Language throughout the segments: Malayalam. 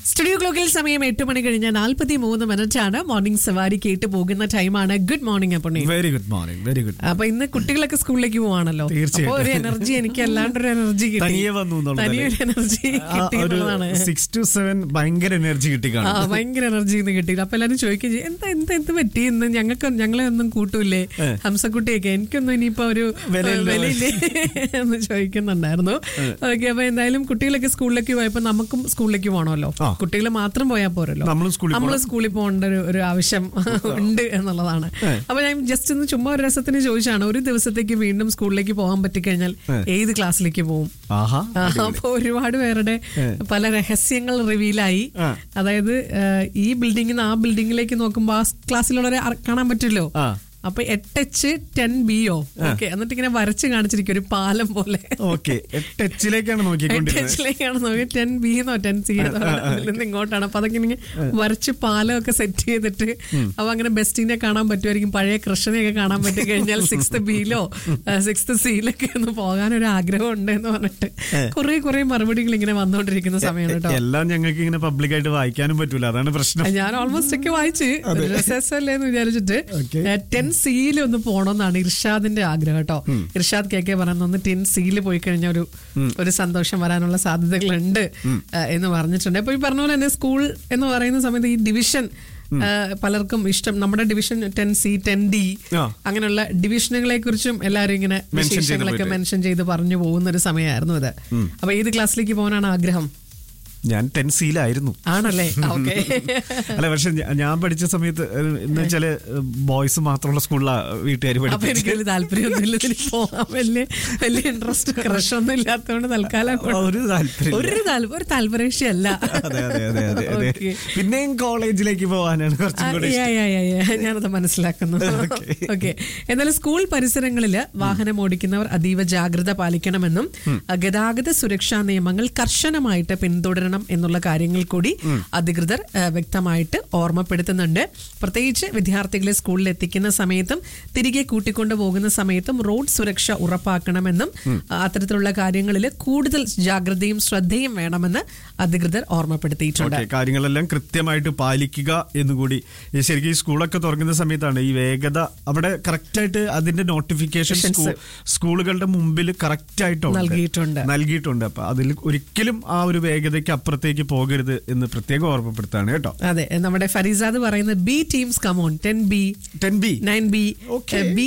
സ്റ്റുഡിയോ ക്ലോക്കിൽ സമയം എട്ട് മണി കഴിഞ്ഞ നാൽപ്പത്തി മൂന്ന് മിനിറ്റ് ആണ് മോർണിംഗ് സവാരി കേട്ട് പോകുന്ന ടൈമാണ് ഗുഡ് മോർണിംഗ് അപ്പൊ very good morning very good അപ്പൊ ഇന്ന് കുട്ടികളൊക്കെ സ്കൂളിലേക്ക് പോവാണല്ലോ തീർച്ചയായിട്ടും. അപ്പൊ ഒരു എനർജി എനിക്ക് അല്ലാണ്ടൊരു എനർജി കിട്ടി തനിയെ വന്നു എന്നുള്ളതല്ലേ? തനിയെ ഒരു എനർജി കിട്ടി എന്നുള്ളതാണ് സിക്സ് ടു സെവൻ ഭയങ്കര എനർജി കിട്ടി ആ കാണും ഭയങ്കര എനർജി ഇന്ന് കിട്ടി അപ്പൊ എല്ലാരും ചോദിക്കുകയും ചെയ്യും എന്താ എന്താ എന്ത് പറ്റി ഇന്ന് ഞങ്ങൾക്ക് ഞങ്ങളെ ഒന്നും കൂട്ടൂലേ ഏ. ഹംസക്കുട്ടിയൊക്കെ എനിക്കൊന്നും ഇനിയിപ്പോ ഒരു വിലയില്ല. വിലയില്ലേ എന്ന് ചോദിക്കുന്നുണ്ടായിരുന്നു ഓക്കെ അപ്പൊ എന്തായാലും കുട്ടികളൊക്കെ സ്കൂളിലേക്ക് പോയപ്പോ നമുക്കും സ്കൂളിലേക്ക് പോകണമല്ലോ ആ. കുട്ടികൾ മാത്രം പോയാൽ പോരല്ലോ നമ്മളും സ്കൂളിൽ നമ്മൾ സ്കൂളിൽ പോകേണ്ട ഒരു ഒരു ആവശ്യം ഉണ്ട് എന്നുള്ളതാണ് ഏ. അപ്പൊ ഞാൻ ജസ്റ്റ് ഒന്ന് ചുമ്മാ ഒരു രസത്തിന് ചോദിച്ചാണ് ഒരു ദിവസത്തേക്ക് വീണ്ടും സ്കൂളിലേക്ക് പോകാൻ പറ്റിക്കഴിഞ്ഞാൽ ഏ. ഏത് ക്ലാസ്സിലേക്ക് പോകും ആഹാ ആ, അപ്പൊ ഒരുപാട് പേരുടെ ഏ. പല രഹസ്യങ്ങൾ റിവീലായി ആ. അതായത് ആ, ഈ ബിൽഡിംഗിൽ നിന്ന് ആ ബിൽഡിംഗിലേക്ക് നോക്കുമ്പോ ആ ക്ലാസ്സിലുള്ളവരെ അറ- കാണാൻ പറ്റുമല്ലോ ആ. അപ്പൊ എട്ട് എച്ച് ടെൻ ബിയോ ഓക്കെ എന്നിട്ട് ഇങ്ങനെ വരച്ച് കാണിച്ചിരിക്കും ഒരു പാലം പോലെ ഓക്കെ ടച്ചിലേക്കാണ് എട്ട് നോക്കിക്കൊണ്ടിരുന്നത് എച്ചിലേക്കാണ് നോക്കി ടെൻ ബി എന്നോ ടെൻ സി എന്നോ അതിൽ നിന്ന് ഇങ്ങോട്ടാണ് അപ്പൊ അതൊക്കെ ഇങ്ങനെ വരച്ച് പാലമൊക്കെ സെറ്റ് ചെയ്തിട്ട് അപ്പൊ അങ്ങനെ ബെസ്റ്റിനെ കാണാൻ പറ്റുമായിരിക്കും പഴയ കൃഷ്ണനെയൊക്കെ കാണാൻ പറ്റി കഴിഞ്ഞാൽ സിക്സ്ത് ബിയിലോ സിക്സ്ത് സിയിലൊക്കെ ഒന്ന് പോകാൻ ഒരു ആഗ്രഹം ഉണ്ട് എന്ന് പറഞ്ഞിട്ട് കുറെ കുറെ മറുപടികൾ ഇങ്ങനെ വന്നുകൊണ്ടിരിക്കുന്ന സമയമാണ് കേട്ടോ എല്ലാം ഞങ്ങൾക്ക് ഇങ്ങനെ പബ്ലിക് ആയിട്ട് വായിക്കാനും പറ്റൂല അതാണ് പ്രശ്നം ഞാൻ ഓൾമോസ്റ്റ് ഒക്കെ വായിച്ച് രസമല്ലേ എന്ന് വിചാരിച്ചിട്ട് Okay. ടെൻ സിയിൽ ഒന്ന് പോകണമെന്നാണ് ഇർഷാദിന്റെ ആഗ്രഹം കേട്ടോ ഇർഷാദ് കെ കെ പറയുന്ന ഒന്ന് ടെൻ സിയിൽ പോയി കഴിഞ്ഞാൽ ഒരു ഒരു സന്തോഷം വരാനുള്ള സാധ്യതകളുണ്ട് ആ, എന്ന് പറഞ്ഞിട്ടുണ്ട് അപ്പൊ ഈ പറഞ്ഞ പോലെ തന്നെ സ്കൂൾ എന്ന് പറയുന്ന സമയത്ത് ഈ ഡിവിഷൻ ആ, പലർക്കും ഇഷ്ടം നമ്മുടെ division ten C ten D ആ. അങ്ങനെയുള്ള ഡിവിഷനുകളെ കുറിച്ചും എല്ലാവരും ഇങ്ങനെ Mention ചെയ്ത് വിശേഷങ്ങളൊക്കെ പോയിട്ട്. മെൻഷൻ ചെയ്ത് പറഞ്ഞു പോകുന്ന ഒരു സമയമായിരുന്നു ഇത് അപ്പൊ ഏത് ക്ലാസ്സിലേക്ക് പോകാനാണ് ആഗ്രഹം ഞാൻ ടെൻ സിയിലായിരുന്നു ആണല്ലേ ഓക്കെ അല്ല പക്ഷെ ഞ- ഞാൻ പഠിച്ച സമയത്ത് ഏഹ്, എന്ന് വെച്ചാല് ബോയ്സ് മാത്രമുള്ള സ്കൂളിലാണ് വീട്ടുകാർ അപ്പൊ പഠിപ്പിച്ചത് എനിക്ക് വലിയ താല്പര്യമൊന്നുമില്ല ഇതിന് പോകാൻ വലിയ വലിയ ഇൻട്രസ്റ്റ് ക്രഷ് ഒന്നും ഇല്ലാത്തതുകൊണ്ട് തൽക്കാലം ഒരു താല്പര്യം ഒരു താല്പര്യം ഒരു താല്പര്യക്ഷയല്ല അതെ അതെ അതെ അതെ അതെ Okay. പിന്നെയും കോളേജിലേക്ക് പോകാനാണ് കുറച്ചും കൂടി ആ, യാ, യാ, യാ, യാ. ഞാനത് മനസ്സിലാക്കുന്നു ഓക്കെ എന്നാലും സ്കൂൾ പരിസരങ്ങളിൽ വാഹനം ഓടിക്കുന്നവർ അതീവ ജാഗ്രത പാലിക്കണമെന്നും ആ, ഗതാഗത സുരക്ഷാ നിയമങ്ങൾ കർശനമായിട്ട് പിന്തുടരണം എന്നുള്ള കാര്യങ്ങൾ കൂടി അധികൃതർ ആ, വ്യക്തമായിട്ട് ഓർമ്മപ്പെടുത്തുന്നുണ്ട് പ്രത്യേകിച്ച് വിദ്യാർത്ഥികളെ സ്കൂളിൽ എത്തിക്കുന്ന സമയത്തും തിരികെ കൂട്ടിക്കൊണ്ടു പോകുന്ന സമയത്തും റോഡ് സുരക്ഷ ഉറപ്പാക്കണമെന്നും ആ, അത്തരത്തിലുള്ള കാര്യങ്ങളിൽ കൂടുതൽ ജാഗ്രതയും ശ്രദ്ധയും വേണമെന്ന് അധികൃതർ ഓർമ്മപ്പെടുത്തിയിട്ടുണ്ട് ഓക്കെ കാര്യങ്ങളെല്ലാം കൃത്യമായിട്ട് പാലിക്കുക എന്നുകൂടി ഈ ശരിക്കും ഈ സ്കൂളൊക്കെ തുറക്കുന്ന സമയത്താണ് ഈ വേഗത അവിടെ കറക്റ്റ് ആയിട്ട് അതിന്റെ നോട്ടിഫിക്കേഷൻ സ്കൂളുകളുടെ മുമ്പിൽ കറക്റ്റ് ആയിട്ട് നൽകിയിട്ടുണ്ട്. നൽകിയിട്ടുണ്ട് അപ്പൊ അതിൽ ഒരിക്കലും ആ ഒരു വേഗതയ്ക്ക് അപ്പുറത്തേക്ക് പോകരുത് എന്ന് പ്രത്യേകം ഓർമ്മപ്പെടുത്താണ് കേട്ടോ അതെ നമ്മുടെ ഫരീസാദ് പറയുന്നത് B teams come on ten B ten B nine B Okay. B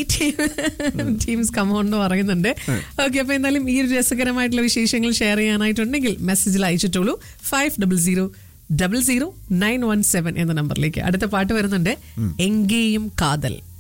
teams come on എന്ന് പറയുന്നുണ്ട് ഓക്കെ അപ്പൊ എന്തായാലും ഈ ഒരു രസകരമായിട്ടുള്ള വിശേഷങ്ങൾ ഷെയർ ചെയ്യാനായിട്ടുണ്ടെങ്കിൽ മെസ്സേജിൽ അയച്ചിട്ടുള്ളൂ five double zero double zero nine one seven എന്ന നമ്പറിലേക്ക് അടുത്ത പാട്ട് വരുന്നുണ്ട് എങ്കേയും കാതൽ